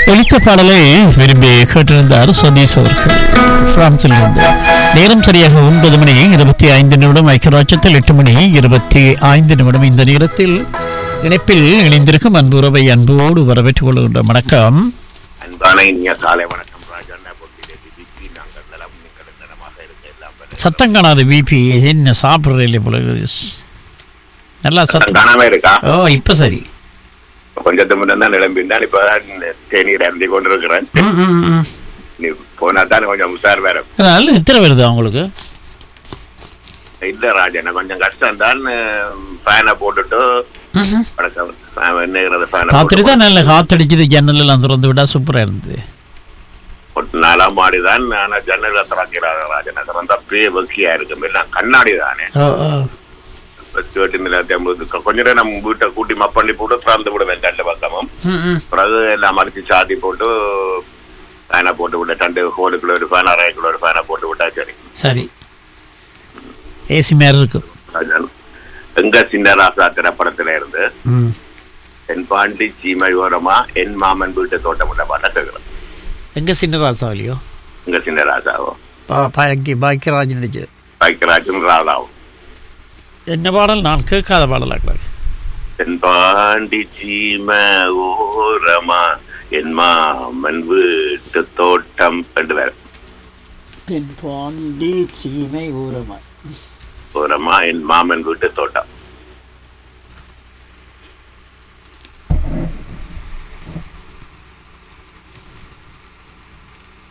ஒலித்த பாடலை விரும்பி கேட்டிருந்தார் சதீஷ் அவர்கள் பிரான்சில் இருந்து நேரம் சரியாக ஒன்பது மணி இருபத்தி ஐந்து நிமிடம் ஐக்கியராட்சத்தில் எட்டு மணி இருபத்தி ஐந்து நிமிடம் இந்த நேரத்தில் இணைப்பில் இணைந்திருக்கும் அன்பு உறவை அன்போடு வரவேற்றுக் கொள்கின்ற வணக்கம் அன்பான இனிய காலை வணக்கம் ராஜண்ணா பொட்டிலே விதிக்கு நாங்கள் நலம் நீங்கள் நலமாக இருக்க எல்லாம் பெற சத்தம் காணாது பிபி என்ன சாப்பிட்றேன் போல நல்லா சத்தம் காணாம இருக்கா ஓ இப்போ சரி கொஞ்சத்து முன்ன தான் நிலம்பினான் இப்பதான் தேநீர் அருந்தி கொண்டிருக்கிறேன் ம், ம், ம். நீ போனா தான் கொஞ்சம் உஷார் வேற நல்ல நித்திர வருதா உங்களுக்கு இல்ல ராஜண்ணா கொஞ்சம் கஷ்டம் தான் ஃபேனை போட்டுட்டு வணக்கம் என்னங்கிறது ஃபேனை ராத்திரி தான் நல்ல காத்தடிக்குது ஜன்னல் எல்லாம் திறந்து விட்டா சூப்பரா இருந்தது நாலாம் மாடி தான் ஆனா ஜன்னல திறக்கிறாங்க ராஜண்ணா திறந்தா அப்படியே வெக்கியா இருக்கும் எல்லாம் கண்ணாடி தானே ஓ ஓ கேட்டு நிலத்தை கொஞ்ச நேரம் நம்ம வீட்டை கூட்டி மப்பண்ணி போட்டு திறந்து விடுவேன் ரெண்டு பக்கமும் ம், ம். பிறகு எல்லாம் மடிச்சு சாத்தி போட்டு ஃபேனை போட்டு விட்ட ரெண்டு ஹோலுக்குள்ள ஒரு ஃபேன் அரைக்குள்ள ஒரு ஃபேனை போட்டு விட்டா சரி சரி ஏசி மாதிரி இருக்கும் அதுதான். எங்க சின்ன ராசா திரைப்படத்துல இருந்து ம் என் பாண்டி சீமை ஓரமா என் மாமன் வீட்டு தோட்டம் உள்ள பாட்டை கேட்கிறேன் எங்க சின்ன ராசாவலியோ எங்க சின்ன ராசாவோ பாக்கி பாக்கியராஜ் நடிச்சு வைக்கராஜும் ராதாவும் என்ன பாடல் நான் கேட்காத பாடலாக என் பாண்டி சீமை ஓரமா என் மாமன் வீட்டு தோட்டம் ரெண்டு பேர் பாண்டி சீமை ஊரமா ஓரமா என் மாமன் வீட்டு தோட்டம்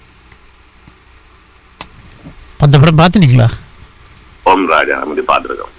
அந்த படம் பார்த்துனீங்களா ஓம் ராஜா நம்ம பார்த்துருக்கோம்